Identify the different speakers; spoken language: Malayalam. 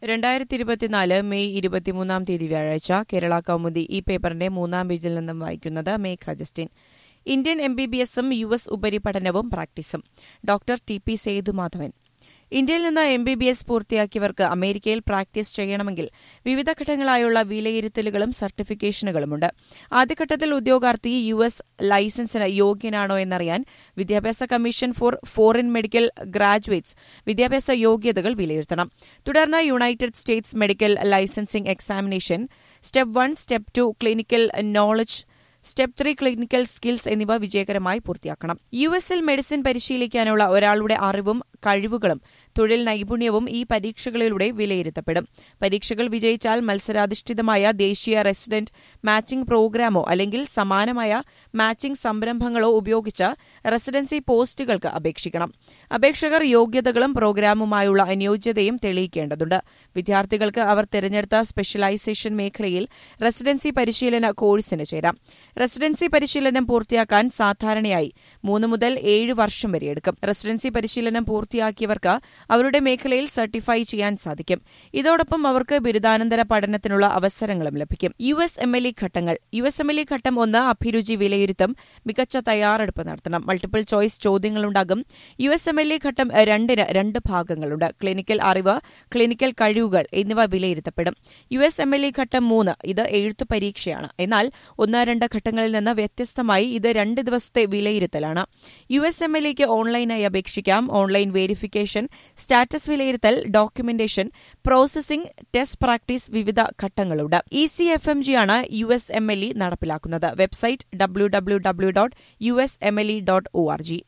Speaker 1: രണ്ടായിരത്തി ഇരുപത്തിനാല് മെയ് ഇരുപത്തിമൂന്നാം തീയതി വ്യാഴാഴ്ച കേരള കൗമുദി ഈ പേപ്പറിന്റെ മൂന്നാം പേജിൽ നിന്നും വായിക്കുന്നത് Megha Justin Indian M B B എസും യു എസ് ഉപരിപഠനവും പ്രാക്ടീസും ഡോക്ടർ ടി പി സേതുമാധവൻ ഇന്ത്യയിൽ നിന്ന് എം ബി ബി എസ് പൂർത്തിയാക്കിയവർക്ക് അമേരിക്കയിൽ പ്രാക്ടീസ് ചെയ്യണമെങ്കിൽ വിവിധ ഘട്ടങ്ങളായുള്ള വിലയിരുത്തലുകളും സർട്ടിഫിക്കേഷനുകളുമുണ്ട് ആദ്യഘട്ടത്തിൽ ഉദ്യോഗാർത്ഥി യു എസ് ലൈസൻസിന് യോഗ്യനാണോ എന്നറിയാൻ വിദ്യാഭ്യാസ commission for foreign medical graduates വിദ്യാഭ്യാസ യോഗ്യതകൾ വിലയിരുത്തണം തുടർന്ന് United States medical licensing examination step one step two clinical knowledge step three clinical skills എന്നിവ വിജയകരമായി പൂർത്തിയാക്കണം യു എസിൽ മെഡിസിൻ പരിശീലിക്കാനുള്ള ഒരാളുടെ അറിവും കഴിവുകളും തൊഴിൽ നൈപുണ്യവും ഈ പരീക്ഷകളിലൂടെ വിലയിരുത്തപ്പെടും പരീക്ഷകൾ വിജയിച്ചാൽ മത്സരാധിഷ്ഠിതമായ ദേശീയ റെസിഡന്റ് മാച്ചിംഗ് പ്രോഗ്രാമോ അല്ലെങ്കിൽ സമാനമായ മാച്ചിംഗ് സംരംഭങ്ങളോ ഉപയോഗിച്ച് റെസിഡൻസി പോസ്റ്റുകൾക്ക് അപേക്ഷിക്കണം അപേക്ഷകർ യോഗ്യതകളും പ്രോഗ്രാമുമായുള്ള അനുയോജ്യതയും തെളിയിക്കേണ്ടതുണ്ട് വിദ്യാർത്ഥികൾക്ക് അവർ തിരഞ്ഞെടുത്ത സ്പെഷ്യലൈസേഷൻ മേഖലയിൽ റെസിഡൻസി പരിശീലന കോഴ്സിന് ചേരാം റെസിഡൻസി പരിശീലനം പൂർത്തിയാക്കാൻ സാധാരണയായി മൂന്ന് മുതൽ ഏഴ് വർഷം വരെ എടുക്കും റെസിഡൻസി പരിശീലനം പൂർത്തിയാക്കിയവർക്ക് അവരുടെ മേഖലയിൽ സർട്ടിഫൈ ചെയ്യാൻ സാധിക്കും ഇതോടൊപ്പം അവർക്ക് ബിരുദാനന്തര പഠനത്തിനുള്ള അവസരങ്ങളും ലഭിക്കും U S M L E ഘട്ടങ്ങൾ U S M L E ഘട്ടം ഒന്ന് അഭിരുചി വിലയിരുത്തും മികച്ച തയ്യാറെടുപ്പ് നടത്തണം മൾട്ടിപ്പിൾ ചോയ്സ് ചോദ്യങ്ങളുണ്ടാകും U S M L E ഘട്ടം രണ്ടിന് രണ്ട് ഭാഗങ്ങളുണ്ട് ക്ലിനിക്കൽ അറിവ് ക്ലിനിക്കൽ കഴിവുകൾ എന്നിവ വിലയിരുത്തപ്പെടും U S M L E ഘട്ടം മൂന്ന് ഇത് എഴുത്തു പരീക്ഷയാണ് എന്നാൽ ഒന്ന് രണ്ട് ഘട്ടങ്ങളിൽ നിന്ന് വ്യത്യസ്തമായി ഇത് രണ്ട് ദിവസത്തെ വിലയിരുത്തലാണ് യു എസ് എം എൽ ഇക്ക് ഓൺലൈനായി അപേക്ഷിക്കാം ഓൺലൈൻ വേരിഫിക്കേഷൻ സ്റ്റാറ്റസ് വിലയിരുത്തൽ ഡോക്യുമെന്റേഷൻ പ്രോസസിംഗ് ടെസ്റ്റ് പ്രാക്ടീസ് വിവിധ ഘട്ടങ്ങളുണ്ട് E C F M G ആണ് U S M L E നടപ്പിലാക്കുന്നത് website W W W dot U S M L E dot O R G